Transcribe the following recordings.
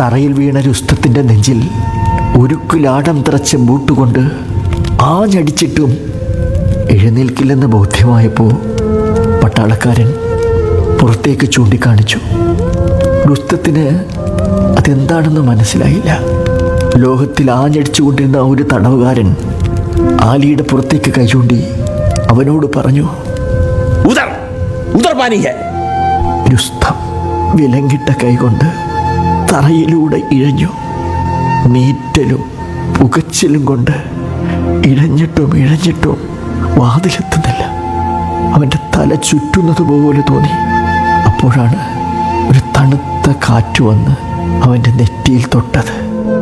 തറയിൽ വീണ രുസ്തത്തിൻ്റെ നെഞ്ചിൽ ഉരുക്കുലാടം തിറച്ച ബൂട്ടുകൊണ്ട് ആഞ്ഞടിച്ചിട്ടും എഴുന്നേൽക്കില്ലെന്ന് ബോധ്യമായപ്പോൾ പട്ടാളക്കാരൻ പുറത്തേക്ക് ചൂണ്ടിക്കാണിച്ചു രുസ്തത്തിന് അതെന്താണെന്ന് മനസ്സിലായില്ല ലോകത്തിൽ ആഞ്ഞടിച്ചുകൊണ്ടിരുന്ന ഒരു തടവുകാരൻ ആലിയുടെ പുറത്തേക്ക് കൈ ചൂണ്ടി അവനോട് പറഞ്ഞു उधर उधर पानी है രുസ്തം വിലങ്ങിട്ട കൈകൊണ്ട് തറയിലൂടെ ഇഴഞ്ഞു നീറ്റലും പുകച്ചിലും കൊണ്ട് ഇഴഞ്ഞിട്ടും ഇഴഞ്ഞിട്ടും വാതിലെത്തുന്നില്ല അവൻ്റെ തല ചുറ്റുന്നത് പോലെ തോന്നി അപ്പോഴാണ് ഒരു തണുത്ത കാറ്റ് വന്ന് അവൻ്റെ നെറ്റിയിൽ തൊട്ടത്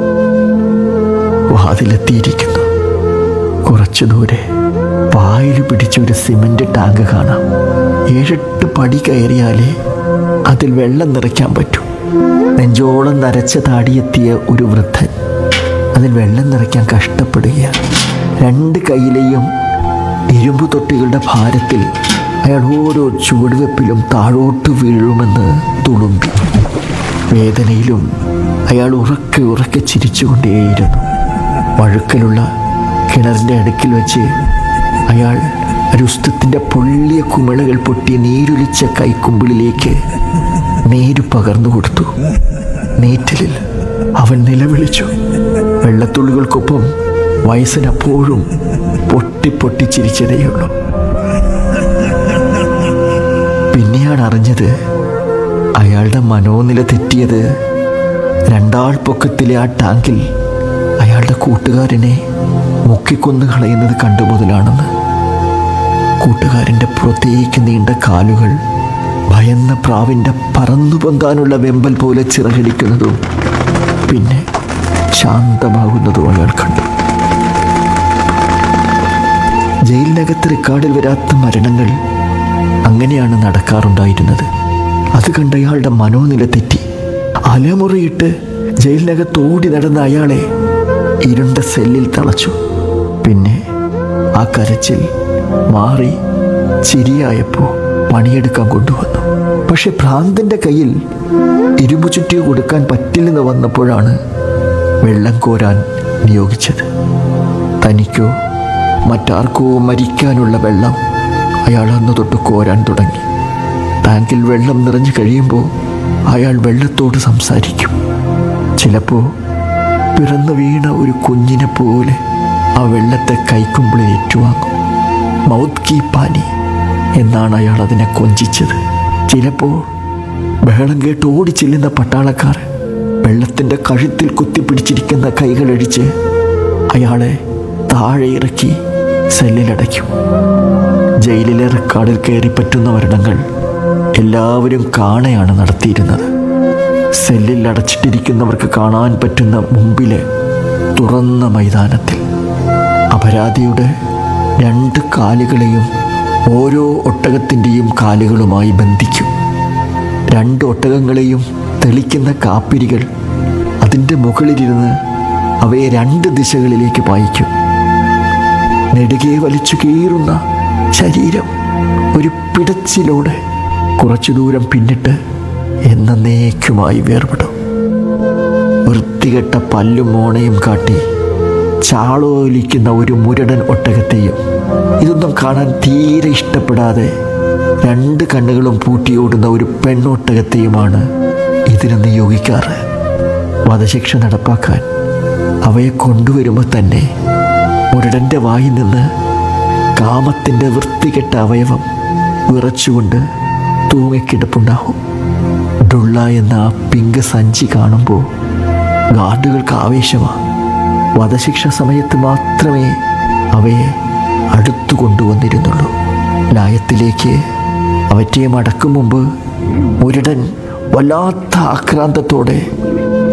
വാതിലെത്തിയിരിക്കുന്നു കുറച്ചു ദൂരെ പായൽ പിടിച്ച ഒരു സിമന്റ് ടാങ്ക് കാണാം ഏഴെട്ട് പടി കയറിയാലേ അതിൽ വെള്ളം നിറയ്ക്കാൻ പറ്റൂ നെഞ്ചോളം നരച്ച താടിയെത്തിയ ഒരു വൃദ്ധൻ അതിൽ വെള്ളം നിറയ്ക്കാൻ കഷ്ടപ്പെടുകയാണ് രണ്ട് കൈയിലെയും ഇരുമ്പ് തൊട്ടികളുടെ ഭാരത്തിൽ അയാൾ ഓരോ ചുവടുവെപ്പിലും താഴോട്ട് വീഴുമെന്ന് തുളുമ്പി വേദനയിലും അയാൾ ഉറക്കെ ഉറക്കെ ചിരിച്ചുകൊണ്ടേയിരുന്നു വഴുക്കലുള്ള കിണറിൻ്റെ അടുക്കിൽ വെച്ച് അയാൾ രുസ്തത്തിൻ്റെ പൊള്ളിയ കുമിളകൾ പൊട്ടി നീരൊലിച്ച കൈക്കുമ്പിളിലേക്ക് നീര് പകർന്നു കൊടുത്തു നീറ്റലിൽ അവൻ നിലവിളിച്ചു വെള്ളത്തുള്ളികൾക്കൊപ്പം വയസ്സിനപ്പോഴും പൊട്ടി പൊട്ടി ചിരിച്ചതേയുള്ളൂ പിന്നെയാണ് അറിഞ്ഞത് അയാളുടെ മനോനില തെറ്റിയത് രണ്ടാൾ പൊക്കത്തിലെ ആ ടാങ്കിൽ അയാളുടെ കൂട്ടുകാരനെ മുക്കിക്കൊന്നു കളയുന്നത് കണ്ടു മുതലാണെന്ന് കൂട്ടുകാരൻ്റെ പുറത്തേക്ക് നീണ്ട കാലുകൾ ഭയന്ന പ്രാവിൻ്റെ പറന്നു പൊന്താനുള്ള വെമ്പൽ പോലെ ചിറകടിക്കുന്നതും പിന്നെ ശാന്തമാകുന്നതും അയാൾ കണ്ടു ജയിലിനകത്ത് റെക്കോർഡിൽ വരാത്ത മരണങ്ങൾ അങ്ങനെയാണ് നടക്കാറുണ്ടായിരുന്നത് അത് കണ്ട അയാളുടെ മനോനില തെറ്റി അലമുറയിട്ട് ജയിലിനകത്ത് ഓടി നടന്ന അയാളെ ഇരുണ്ട സെല്ലിൽ തളച്ചു പിന്നെ ആ കരച്ചിൽ മാറി ചിരിയായപ്പോൾ പണിയെടുക്കാൻ കൊണ്ടുവന്നു പക്ഷെ ഭ്രാന്തന്റെ കയ്യിൽ ഇരുമ്പു ചുറ്റി കൊടുക്കാൻ പറ്റില്ലെന്ന് വന്നപ്പോഴാണ് വെള്ളം കോരാൻ നിയോഗിച്ചത് തനിക്കോ മറ്റാർക്കോ മരിക്കാനുള്ള വെള്ളം അയാൾ അന്ന് തൊട്ട് കോരാൻ തുടങ്ങി ടാങ്കിൽ വെള്ളം നിറഞ്ഞു കഴിയുമ്പോൾ അയാൾ വെള്ളത്തോട് സംസാരിക്കും ചിലപ്പോൾ പിറന്നു വീണ ഒരു കുഞ്ഞിനെ പോലെ ആ വെള്ളത്തെ കൈക്കുമ്പിളിൽ ഏറ്റുവാങ്ങും മൗത്ത് കീ പാനി എന്നാണ് അയാൾ അതിനെ കൊഞ്ചിച്ചത് ചിലപ്പോൾ ബഹളം കേട്ട് ഓടിച്ചെല്ലുന്ന പട്ടാളക്കാർ വെള്ളത്തിൻ്റെ കഴുത്തിൽ കുത്തിപ്പിടിച്ചിരിക്കുന്ന കൈകളടിച്ച് അയാളെ താഴെ ഇറക്കി സെല്ലിലടയ്ക്കും ജയിലിലെ റെക്കാർഡിൽ കയറി പറ്റുന്ന മരണങ്ങൾ എല്ലാവരും കാണയാണ് നടത്തിയിരുന്നത് സെല്ലിൽ അടച്ചിട്ടിരിക്കുന്നവർക്ക് കാണാൻ പറ്റുന്ന മുമ്പിലെ തുറന്ന മൈതാനത്തിൽ അപരാധിയുടെ രണ്ട് കാലുകളെയും ഓരോ ഒട്ടകത്തിൻ്റെയും കാലുകളുമായി ബന്ധിക്കും രണ്ട് ഒട്ടകങ്ങളെയും തെളിക്കുന്ന കാപ്പിരികൾ അതിൻ്റെ മുകളിലിരുന്ന് അവയെ രണ്ട് ദിശകളിലേക്ക് പായിക്കും നെടുകെ വലിച്ചു കീറുന്ന ശരീരം ഒരു പിടച്ചിലൂടെ കുറച്ചു ദൂരം പിന്നിട്ട് എന്നേക്കുമായി വേർപെടും വൃത്തികെട്ട പല്ലും മോണയും കാട്ടി ചാളോലിക്കുന്ന ഒരു മുരടൻ ഒട്ടകത്തെയും ഇതൊന്നും കാണാൻ തീരെ ഇഷ്ടപ്പെടാതെ രണ്ട് കണ്ണുകളും പൂട്ടിയോടുന്ന ഒരു പെണ്ണൊട്ടകത്തെയുമാണ് ഇതിന് നിയോഗിക്കാറ് വധശിക്ഷ നടപ്പാക്കാൻ അവയെ കൊണ്ടുവരുമ്പോൾ തന്നെ മുരടൻ്റെ വായിൽ നിന്ന് കാമത്തിൻ്റെ വൃത്തികെട്ട അവയവം വിറച്ചുകൊണ്ട് തൂങ്ങിക്കിടപ്പുണ്ടാവും ഡുള്ള എന്ന ആ പിങ്ക് സഞ്ചി കാണുമ്പോൾ ഗാർഡുകൾക്ക് ആവേശമാണ് വധശിക്ഷ സമയത്ത് മാത്രമേ അവയെ അടുത്തു കൊണ്ടുവന്നിരുന്നുള്ളൂ ലായത്തിലേക്ക് അവറ്റയെ മടക്കും മുമ്പ് മുരടൻ വല്ലാത്ത ആക്രാന്തത്തോടെ